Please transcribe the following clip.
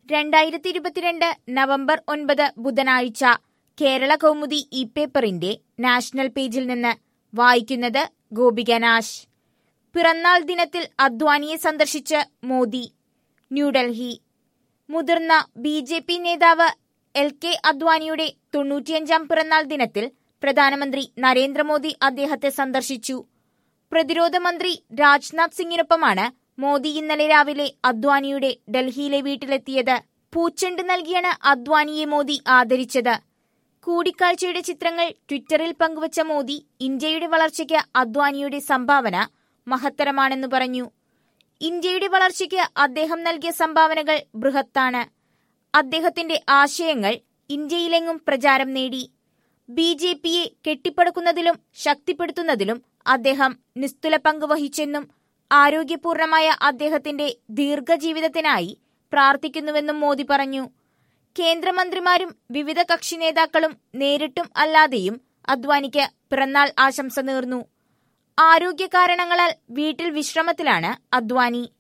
രണ്ടായിരത്തി ഇരുപത്തിരണ്ട് നവംബർ ഒൻപത് ബുധനാഴ്ച കേരള കൗമുദി ഇ പേപ്പറിന്റെ നാഷണൽ പേജിൽ നിന്ന് വായിക്കുന്നത് ഗോപിക നാശ് പിറന്നാൾ ദിനത്തിൽ അദ്വാനിയെ സന്ദർശിച്ച് മോദി ന്യൂഡൽഹി മുതിർന്ന ബി ജെ പി നേതാവ് എൽ കെ അദ്വാനിയുടെ തൊണ്ണൂറ്റിയഞ്ചാം പിറന്നാൾ ദിനത്തിൽ പ്രധാനമന്ത്രി നരേന്ദ്രമോദി അദ്ദേഹത്തെ സന്ദർശിച്ചു പ്രതിരോധ മന്ത്രി രാജ്നാഥ് സിംഗിനൊപ്പമാണ് മോദി ഇന്നലെ രാവിലെ അദ്വാനിയുടെ ഡൽഹിയിലെ വീട്ടിലെത്തിയത് പൂച്ചെണ്ട് നൽകിയാണ് അദ്വാനിയെ മോദി ആദരിച്ചത് കൂടിക്കാഴ്ചയുടെ ചിത്രങ്ങൾ ട്വിറ്ററിൽ പങ്കുവച്ച മോദി ഇന്ത്യയുടെ വളർച്ചയ്ക്ക് അദ്വാനിയുടെ സംഭാവന മഹത്തരമാണെന്ന് പറഞ്ഞു ഇന്ത്യയുടെ വളർച്ചയ്ക്ക് അദ്ദേഹം നൽകിയ സംഭാവനകൾ ബൃഹത്താണ് അദ്ദേഹത്തിന്റെ ആശയങ്ങൾ ഇന്ത്യയിലെങ്ങും പ്രചാരം നേടി ബി ജെ പിയെ കെട്ടിപ്പടുക്കുന്നതിലും ശക്തിപ്പെടുത്തുന്നതിലും അദ്ദേഹം നിസ്തുല പങ്ക് വഹിച്ചെന്നും ആരോഗ്യപൂർണമായ അദ്ദേഹത്തിന്റെ ദീർഘജീവിതത്തിനായി പ്രാർത്ഥിക്കുന്നുവെന്നും മോദി പറഞ്ഞു കേന്ദ്രമന്ത്രിമാരും വിവിധ കക്ഷി നേതാക്കളും നേരിട്ടും അല്ലാതെയും അദ്വാനിക്ക് പിറന്നാൾ ആശംസ നേർന്നു ആരോഗ്യ കാരണങ്ങളാൽ വീട്ടിൽ വിശ്രമത്തിലാണ് അദ്വാനി